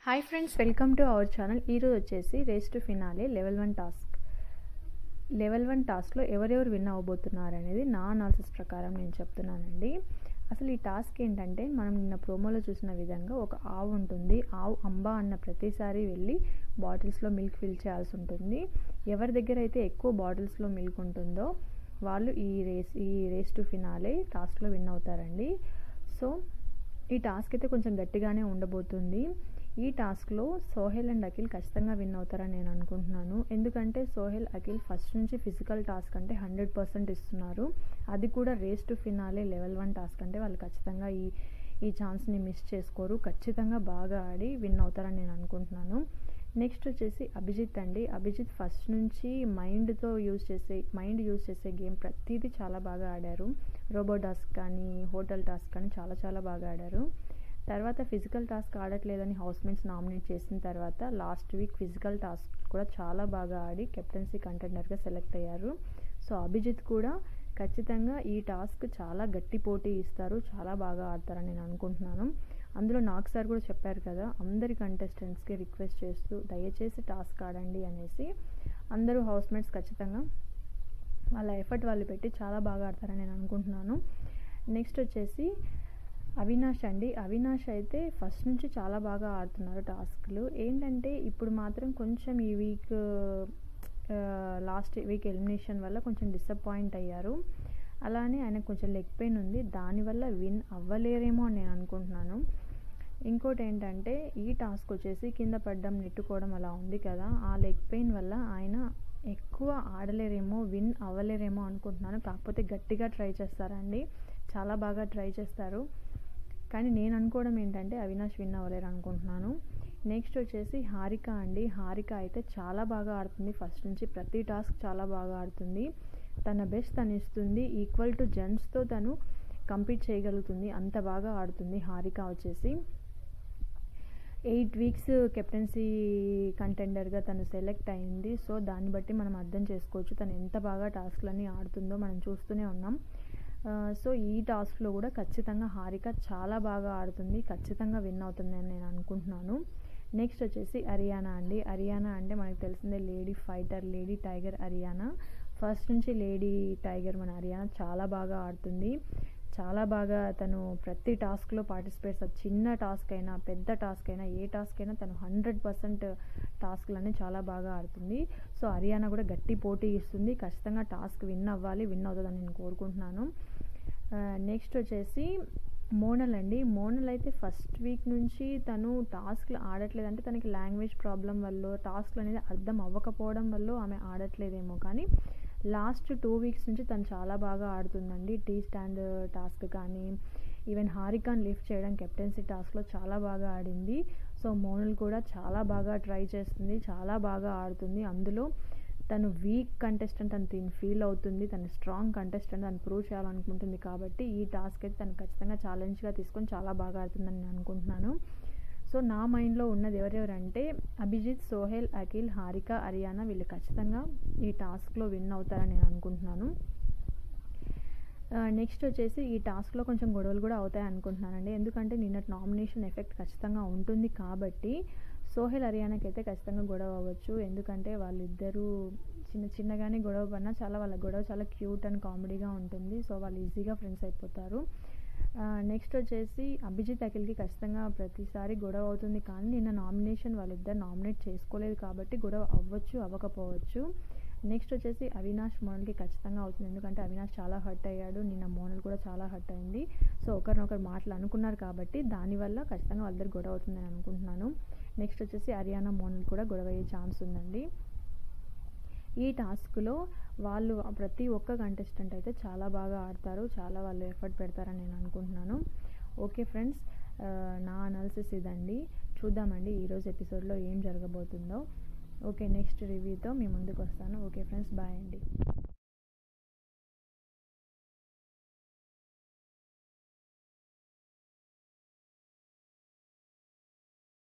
hi friends welcome to our channel ఈరోజు వచ్చేసి race to finale level one task level one టాస్క్లో ఎవరెవరు win అవ్వబోతున్నారు అనేది నా అనాలిసిస్ ప్రకారం నేను చెప్తున్నానండి అసలు ఈ టాస్క్ ఏంటంటే మనం నిన్న ప్రోమోలో చూసిన విధంగా ఒక ఆవు ఉంటుంది ఆవు అంబా అన్న ప్రతిసారి వెళ్ళి బాటిల్స్లో మిల్క్ ఫిల్ చేయాల్సి ఉంటుంది ఎవరి దగ్గర అయితే ఎక్కువ బాటిల్స్లో మిల్క్ ఉంటుందో వాళ్ళు ఈ రేస్ ఈ రేస్ టు ఫినాలే టాస్క్లో విన్ అవుతారండి సో ఈ టాస్క్ అయితే కొంచెం గట్టిగానే ఉండబోతుంది ఈ టాస్క్లో సోహెల్ అండ్ అఖిల్ ఖచ్చితంగా విన్ అవుతారని నేను అనుకుంటున్నాను ఎందుకంటే సోహెల్ అఖిల్ ఫస్ట్ నుంచి ఫిజికల్ టాస్క్ అంటే హండ్రెడ్ పర్సెంట్ ఇస్తున్నారు అది కూడా race to finale level one task అంటే వాళ్ళు ఖచ్చితంగా ఈ ఈ ఛాన్స్ని మిస్ చేసుకోరు ఖచ్చితంగా బాగా ఆడి విన్ అవుతారని నేను అనుకుంటున్నాను నెక్స్ట్ వచ్చేసి అభిజిత్ అండి అభిజిత్ ఫస్ట్ నుంచి మైండ్తో యూజ్ చేసే మైండ్ యూజ్ చేసే గేమ్ ప్రతిదీ చాలా బాగా ఆడారు రోబో టాస్క్ కానీ హోటల్ టాస్క్ కానీ చాలా చాలా బాగా ఆడారు తర్వాత ఫిజికల్ టాస్క్ ఆడట్లేదని హౌస్మేట్స్ నామినేట్ చేసిన తర్వాత లాస్ట్ వీక్ ఫిజికల్ టాస్క్ కూడా చాలా బాగా ఆడి కెప్టెన్సీ కంటెండర్గా సెలెక్ట్ అయ్యారు సో అభిజిత్ కూడా ఖచ్చితంగా ఈ టాస్క్ చాలా గట్టి పోటీ ఇస్తారు చాలా బాగా ఆడతారని నేను అనుకుంటున్నాను అందులో నాకు సార్ కూడా చెప్పారు కదా అందరి కంటెస్టెంట్స్కి రిక్వెస్ట్ చేస్తూ దయచేసి టాస్క్ ఆడండి అనేసి అందరూ హౌస్మేట్స్ ఖచ్చితంగా వాళ్ళ ఎఫర్ట్ వాళ్ళు పెట్టి చాలా బాగా ఆడతారని నేను అనుకుంటున్నాను నెక్స్ట్ వచ్చేసి అవినాష్ అండి అవినాష్ అయితే ఫస్ట్ నుంచి చాలా బాగా ఆడుతున్నారు టాస్క్లు ఏంటంటే ఇప్పుడు మాత్రం కొంచెం ఈ వీక్ లాస్ట్ వీక్ ఎలిమినేషన్ వల్ల కొంచెం డిసప్పాయింట్ అయ్యారు అలానే ఆయనకు కొంచెం లెగ్ పెయిన్ ఉంది దానివల్ల విన్ అవ్వలేరేమో అని నేను అనుకుంటున్నాను ఇంకోటి ఏంటంటే ఈ టాస్క్ వచ్చేసి కింద పడ్డం నెట్టుకోవడం అలా ఉంది కదా ఆ లెగ్ పెయిన్ వల్ల ఆయన ఎక్కువ ఆడలేరేమో విన్ అవ్వలేరేమో అనుకుంటున్నాను కాకపోతే గట్టిగా ట్రై చేస్తారండి చాలా బాగా ట్రై చేస్తారు కానీ నేను అనుకోవడం ఏంటంటే అవినాష్ విన్ అవ్వలేరు అనుకుంటున్నాను నెక్స్ట్ వచ్చేసి హారిక అండి హారిక అయితే చాలా బాగా ఆడుతుంది ఫస్ట్ నుంచి ప్రతి టాస్క్ చాలా బాగా ఆడుతుంది తన బెస్ట్ తను ఇస్తుంది ఈక్వల్ టు జెంట్స్తో తను కంపీట్ చేయగలుగుతుంది అంత బాగా ఆడుతుంది హారిక వచ్చేసి ఎయిట్ వీక్స్ కెప్టెన్సీ కంటెండర్గా తను సెలెక్ట్ అయింది సో దాన్ని బట్టి మనం అర్థం చేసుకోవచ్చు తను ఎంత బాగా టాస్క్లన్నీ ఆడుతుందో మనం చూస్తూనే ఉన్నాం సో ఈ టాస్క్లో కూడా ఖచ్చితంగా హారిక చాలా బాగా ఆడుతుంది ఖచ్చితంగా విన్ అవుతుంది అని నేను అనుకుంటున్నాను నెక్స్ట్ వచ్చేసి హరియానా అండి హరియానా అంటే మనకు తెలిసిందే lady fighter lady tiger Ariyana first నుంచి లేడీ టైగర్ మన హరియానా చాలా బాగా ఆడుతుంది చాలా బాగా తను ప్రతి టాస్క్లో పార్టిసిపేట్స్ చిన్న టాస్క్ అయినా పెద్ద టాస్క్ అయినా ఏ టాస్క్ అయినా తను హండ్రెడ్ పర్సెంట్ టాస్క్లన్నీ చాలా బాగా ఆడుతుంది సో హరియానా కూడా గట్టి పోటీ ఇస్తుంది ఖచ్చితంగా టాస్క్ విన్ అవ్వాలి విన్ అవుతుందని నేను కోరుకుంటున్నాను నెక్స్ట్ వచ్చేసి మోనల్ అండి మోనల్ అయితే ఫస్ట్ వీక్ నుంచి తను టాస్క్లు ఆడట్లేదు అంటే తనకి లాంగ్వేజ్ ప్రాబ్లం వల్ల టాస్క్లు అనేది అర్థం అవ్వకపోవడం వల్ల ఆమె ఆడట్లేదేమో కానీ లాస్ట్ టూ వీక్స్ నుంచి తను చాలా బాగా ఆడుతుందండి టీ స్టాండ్ టాస్క్ కానీ ఈవెన్ హారికాన్ లిఫ్ట్ చేయడం కెప్టెన్సీ టాస్క్లో చాలా బాగా ఆడింది సో మోనల్ కూడా చాలా బాగా ట్రై చేస్తుంది చాలా బాగా ఆడుతుంది అందులో తను వీక్ కంటెస్టెంట్ అని తిని ఫీల్ అవుతుంది తను స్ట్రాంగ్ కంటెస్టెంట్ అని ప్రూవ్ చేయాలనుకుంటుంది కాబట్టి ఈ టాస్క్ అయితే తను ఖచ్చితంగా ఛాలెంజ్గా తీసుకొని చాలా బాగా ఆడుతుందని నేను అనుకుంటున్నాను సో నా మైండ్లో ఉన్నది ఎవరెవరంటే అభిజిత్ సోహెల్ అఖిల్ హారిక హరియానా వీళ్ళు ఖచ్చితంగా ఈ టాస్క్లో విన్ అవుతారని నేను అనుకుంటున్నాను నెక్స్ట్ వచ్చేసి ఈ టాస్క్లో కొంచెం గొడవలు కూడా అవుతాయి అనుకుంటున్నానండి ఎందుకంటే నిన్నటి నామినేషన్ ఎఫెక్ట్ ఖచ్చితంగా ఉంటుంది కాబట్టి సోహెల్ హరియానాకి అయితే ఖచ్చితంగా గొడవ అవ్వచ్చు ఎందుకంటే వాళ్ళిద్దరూ చిన్న చిన్నగానే గొడవ పడినా చాలా వాళ్ళ గొడవ చాలా క్యూట్ అండ్ కామెడీగా ఉంటుంది సో వాళ్ళు ఈజీగా ఫ్రెండ్స్ అయిపోతారు నెక్స్ట్ వచ్చేసి అభిజిత్ అఖిల్కి ఖచ్చితంగా ప్రతిసారి గొడవ అవుతుంది కానీ నిన్న నామినేషన్ వాళ్ళిద్దరు నామినేట్ చేసుకోలేదు కాబట్టి గొడవ అవ్వచ్చు అవ్వకపోవచ్చు నెక్స్ట్ వచ్చేసి అవినాష్ మోనల్కి ఖచ్చితంగా అవుతుంది ఎందుకంటే అవినాష్ చాలా హర్ట్ అయ్యాడు నిన్న మోనల్ కూడా చాలా హర్ట్ అయింది సో ఒకరినొకరు మాటలు అనుకున్నారు కాబట్టి దానివల్ల ఖచ్చితంగా వాళ్ళిద్దరు గొడవ అవుతుందని అనుకుంటున్నాను నెక్స్ట్ వచ్చేసి హర్యానా మోనల్ కూడా గొడవ అయ్యే ఛాన్స్ ఉందండి ఈ టాస్క్లో వాళ్ళు ప్రతి ఒక్క కంటెస్టెంట్ అయితే చాలా బాగా ఆడతారు చాలా వాళ్ళు ఎఫర్ట్ పెడతారని నేను అనుకుంటున్నాను ఓకే ఫ్రెండ్స్ నా అనాలిసిస్ ఇదండి చూద్దామండి ఈరోజు ఎపిసోడ్లో ఏం జరగబోతుందో ఓకే నెక్స్ట్ రివ్యూతో మీ ముందుకు వస్తాను ఓకే ఫ్రెండ్స్ బాయ్ అండి